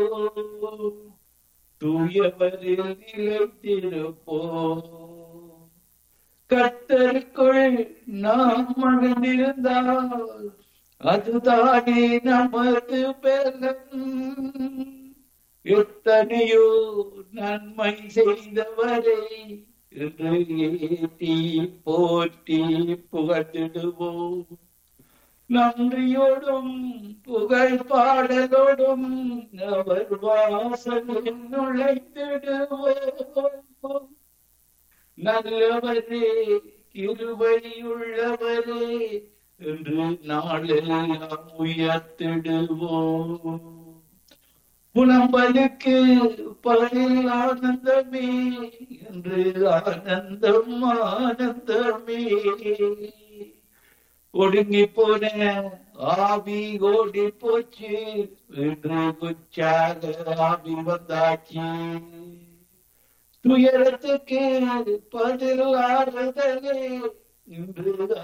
தூயவரில் நிலைத்திருப்போம் கத்தருக்குள் நாம் மகிழ்ந்திருந்தால் அதுதானே நமது பலன் எத்தனையோ நன்மை செய்தவரை என்று ஏற்றி போற்றி புகழ்ந்திடுவோம் நன்றியோடும் புகழ் பாடலோடும் அவர் வாசலில் நுழைத்திடுவோம் நல்லவரே கிருபையுள்ளவரே என்று நாளெல்லாம் உயர்த்திடுவோம் புலம்பலுக்கு பதில் ஆனந்தமே என்று ஆனந்தம் ஆனந்தமே ஒடுங்கி போன ஆவி ஓடி போச்சு என்று உற்சாக ஆவி வந்தாச்சு துயரத்துக்கு பதில் ஆறுதலே இன்று